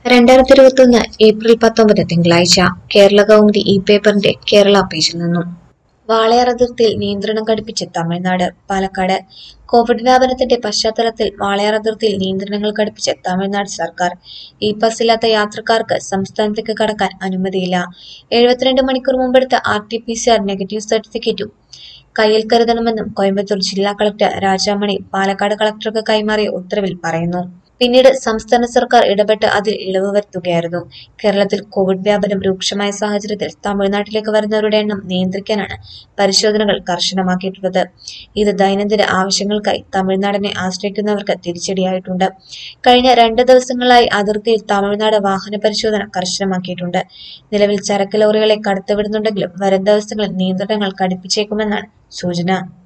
രണ്ടായിരത്തി ഇരുപത്തൊന്ന് ഏപ്രിൽ പത്തൊമ്പത് തിങ്കളാഴ്ച കേരള കൗമുദി ഇ പേപ്പറിന്റെ കേരള പേജിൽ നിന്നും വാളയാർ അതിർത്തിയിൽ നിയന്ത്രണം കടുപ്പിച്ച് തമിഴ്നാട് പാലക്കാട് കോവിഡ് വ്യാപനത്തിന്റെ പശ്ചാത്തലത്തിൽ വാളയാർ അതിർത്തിയിൽ നിയന്ത്രണങ്ങൾ കടുപ്പിച്ച് തമിഴ്നാട് സർക്കാർ ഇ പാസ് ഇല്ലാത്ത യാത്രക്കാർക്ക് സംസ്ഥാനത്തേക്ക് കടക്കാൻ അനുമതിയില്ല എഴുപത്തിരണ്ട് മണിക്കൂർ മുമ്പെടുത്ത R T P C R negative സർട്ടിഫിക്കറ്റും കയ്യിൽ കരുതണമെന്നും കോയമ്പത്തൂർ ജില്ലാ കളക്ടർ രാജാമണി പാലക്കാട് കളക്ടർക്ക് കൈമാറിയ ഉത്തരവിൽ പറയുന്നു പിന്നീട് സംസ്ഥാന സർക്കാർ ഇടപെട്ട് അതിൽ ഇളവ് വരുത്തുകയായിരുന്നു കേരളത്തിൽ കോവിഡ് വ്യാപനം രൂക്ഷമായ സാഹചര്യത്തിൽ തമിഴ്നാട്ടിലേക്ക് വരുന്നവരുടെ എണ്ണം നിയന്ത്രിക്കാനാണ് പരിശോധനകൾ കർശനമാക്കിയിട്ടുള്ളത് ഇത് ദൈനംദിന ആവശ്യങ്ങൾക്കായി തമിഴ്നാടിനെ ആശ്രയിക്കുന്നവർക്ക് തിരിച്ചടിയായിട്ടുണ്ട് കഴിഞ്ഞ രണ്ട് ദിവസങ്ങളായി അതിർത്തിയിൽ തമിഴ്നാട് വാഹന പരിശോധന കർശനമാക്കിയിട്ടുണ്ട് നിലവിൽ ചരക്ക് ലോറികളെ കടത്തിവിടുന്നുണ്ടെങ്കിലും വരും ദിവസങ്ങളിൽ നിയന്ത്രണങ്ങൾ കടുപ്പിച്ചേക്കുമെന്നാണ് സൂചന